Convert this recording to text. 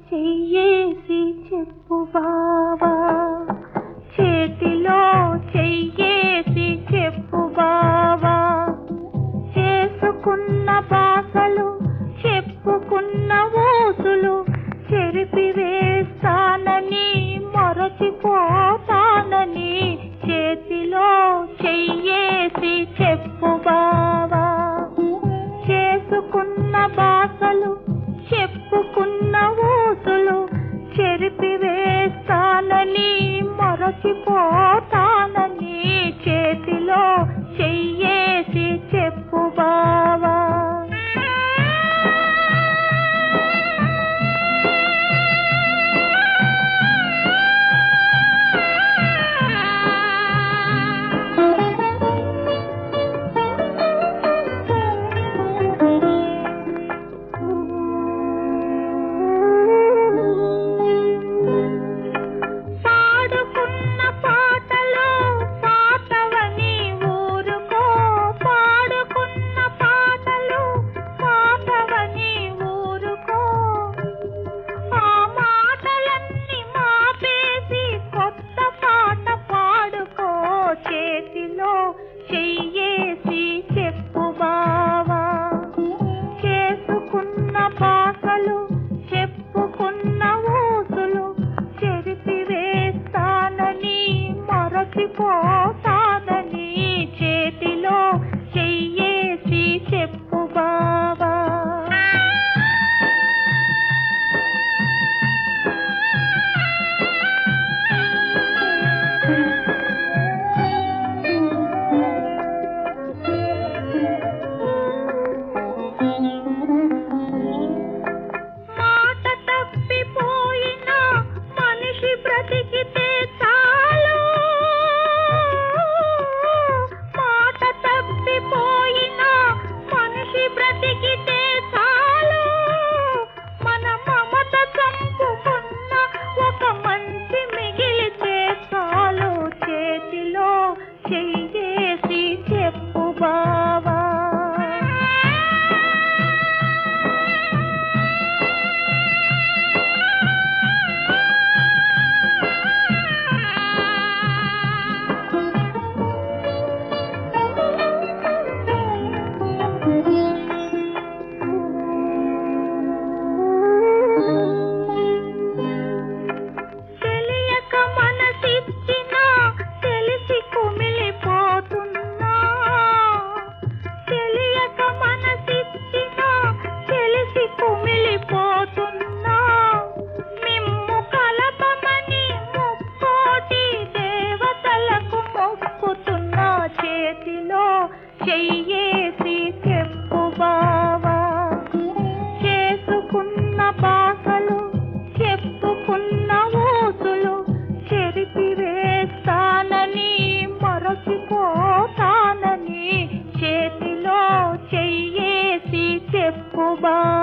చెయ్యేసి చెప్పు బావా చేతిలో చెయ్యేసి చెప్పు బావా చేసుకున్న బాసలు చెప్పుకున్న ఊసులు చెరిపి వేస్తానని మరచిపోతానని చేతిలో చెయ్యేసి చెప్పు బావా చేసుకున్న బాసలు చెప్పుకున్న ఊసులు చెరిపి వేస్తానని మరచిపోతానని చేతిలో చెయ్యేసి చెప్పు బావా పాడుకున్న పాటలో పాతవని ఊరుకో పాడుకున్న పాటలు పాతవని ఊరుకో ఆ మాటలన్నీ మాపేసి కొత్త పాట పాడుకో చేతిలో చెయ్యేసి చెప్పు బావా చేసుకున్న బాసలు చెప్పుకున్న ఊసులు చెరిపి వేస్తానని మరచిపోతానని చేతిలో చెయ్యేసి చెప్పు బావా మాట తప్పిపోయిన మనిషి బ్రతికితే చాలు మాట తప్పిపోయిన మనిషి బ్రతికితే చాలు మన మమత చంపుకున్న ఒక మంచి మిగిలితే చాలు చేతిలో చెయ్యేసి చెప్పు బావా తెలియక మనసిచ్చినా తెలిసి కుమిలిపోతున్నా తెలియక మనసిచ్చినా తెలిసి కుమిలిపోతున్నా మిమ్ము కలపమని ముక్కోటి దేవతలకు మొక్కుతున్నా చేతిలో చెయ్యేసి చెప్పు బావా చేసుకున్న బాసలు చెప్పుకున్న ఊసులు చెరిపి వేస్తానని మరచిపోతానని చేతిలో చెయ్యేసి చెప్పు బా